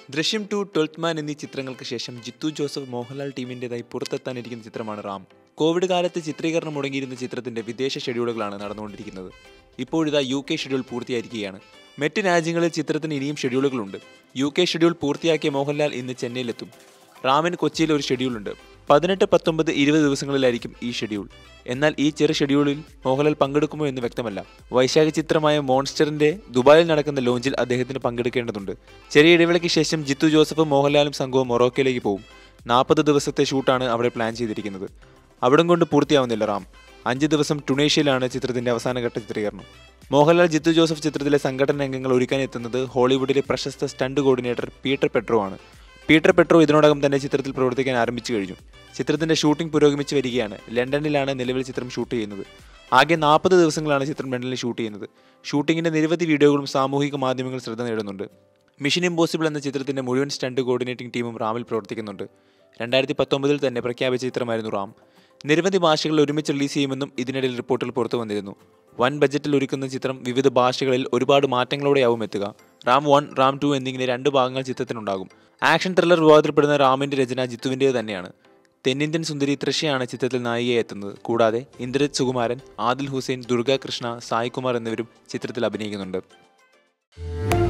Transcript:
ദൃശ്യം to twelfth മാൻ എന്നീ ചിത്രങ്ങൾക്ക് ശേഷം ജിത്തു ജോസഫ് മോഹൻലാൽ ടീമിൻ്റെതായി പുറത്തെത്താനിരിക്കുന്ന ചിത്രമാണ് റാം കോവിഡ് കാലത്ത് ചിത്രീകരണം മുടങ്ങിയിരുന്ന ചിത്രത്തിന്റെ വിദേശ ഷെഡ്യൂളുകളാണ് നടന്നുകൊണ്ടിരിക്കുന്നത് ഇപ്പോഴിതാ യു കെ ഷെഡ്യൂൾ പൂർത്തിയായിരിക്കുകയാണ് മറ്റ് രാജ്യങ്ങളിൽ ചിത്രത്തിന് ഇനിയും ഷെഡ്യൂളുകളുണ്ട് യു കെ ഷെഡ്യൂൾ പൂർത്തിയാക്കിയ മോഹൻലാൽ ഇന്ന് ചെന്നൈയിലെത്തും റാമിന് കൊച്ചിയിൽ ഒരു ഷെഡ്യൂളുണ്ട് പതിനെട്ട് പത്തൊമ്പത് ഇരുപത് ദിവസങ്ങളിലായിരിക്കും ഈ ഷെഡ്യൂൾ എന്നാൽ ഈ ചെറു ഷെഡ്യൂളിൽ മോഹൻലാൽ പങ്കെടുക്കുമോ എന്ന് വ്യക്തമല്ല വൈശാഖ ചിത്രമായ മോൺസ്റ്ററിന്റെ ദുബായിൽ നടക്കുന്ന ലോഞ്ചിൽ അദ്ദേഹത്തിന് പങ്കെടുക്കേണ്ടതുണ്ട് ചെറിയ ഇടവേളയ്ക്ക് ശേഷം ജിത്തു ജോസഫും മോഹൻലാലും സംഘവും മൊറോക്കയിലേക്ക് പോകും നാൽപ്പത് ദിവസത്തെ ഷൂട്ടാണ് അവിടെ പ്ലാൻ ചെയ്തിരിക്കുന്നത് അവിടം കൊണ്ട് പൂർത്തിയാവുന്നില്ല റാം അഞ്ച് ദിവസം ടുണേഷ്യയിലാണ് ചിത്രത്തിന്റെ അവസാനഘട്ട ചിത്രീകരണം മോഹൻലാൽ ജിത്തു ജോസഫ് ചിത്രത്തിലെ സംഘടന അംഗങ്ങൾ ഒരുക്കാൻ എത്തുന്നത് ഹോളിവുഡിലെ പ്രശസ്ത സ്റ്റണ്ട് കോർഡിനേറ്റർ പീറ്റർ പെട്രോ ആണ് പീറ്റർ പെട്രോ ഇതിനോടകം തന്നെ ചിത്രത്തിൽ പ്രവർത്തിക്കാൻ ആരംഭിച്ചു കഴിഞ്ഞു ചിത്രത്തിന്റെ ഷൂട്ടിംഗ് പുരോഗമിച്ചു വരികയാണ് ലണ്ടനിലാണ് നിലവിൽ ചിത്രം ഷൂട്ട് ചെയ്യുന്നത് ആകെ നാൽപ്പത് ദിവസങ്ങളാണ് ചിത്രം ലണ്ടനിൽ ഷൂട്ട് ചെയ്യുന്നത് ഷൂട്ടിങ്ങിന്റെ നിരവധി വീഡിയോകളും സാമൂഹിക മാധ്യമങ്ങൾ ശ്രദ്ധ നേടുന്നുണ്ട് മിഷൻ ഇമ്പോസിബിൾ എന്ന ചിത്രത്തിന്റെ മുഴുവൻ സ്റ്റണ്ട് കോർഡിനേറ്റിംഗ് ടീമും റാമിൽ പ്രവർത്തിക്കുന്നുണ്ട് രണ്ടായിരത്തി പത്തൊമ്പതിൽ തന്നെ പ്രഖ്യാപിച്ച ചിത്രമായിരുന്നു റാം നിരവധി ഭാഷകളിൽ ഒരുമിച്ച് റിലീസ് ചെയ്യുമെന്നും ഇതിനിടയിൽ റിപ്പോർട്ടുകൾ പുറത്തു വന്നിരുന്നു വൻ ബജറ്റിൽ ഒരുക്കുന്ന ചിത്രം വിവിധ ഭാഷകളിൽ ഒരുപാട് മാറ്റങ്ങളോടെയാവും എത്തുക റാം വൺ റാം ടു എന്നിങ്ങനെ രണ്ട് ഭാഗങ്ങൾ ചിത്രത്തിനുണ്ടാകും ആക്ഷൻ ത്രില്ലർ വിവാദപ്പെടുന്ന റാമിന്റെ രചന ജിത്തുവിൻ്റേത് തന്നെയാണ് തെന്നിന്ത്യൻ സുന്ദരി തൃഷയാണ് ചിത്രത്തിൽ നായികയായി എത്തുന്നത് കൂടാതെ ഇന്ദ്രജിത് സുകുമാരൻ ആദിൽ ഹുസൈൻ ദുർഗ കൃഷ്ണ സായികുമാർ എന്നിവരും ചിത്രത്തിൽ അഭിനയിക്കുന്നുണ്ട്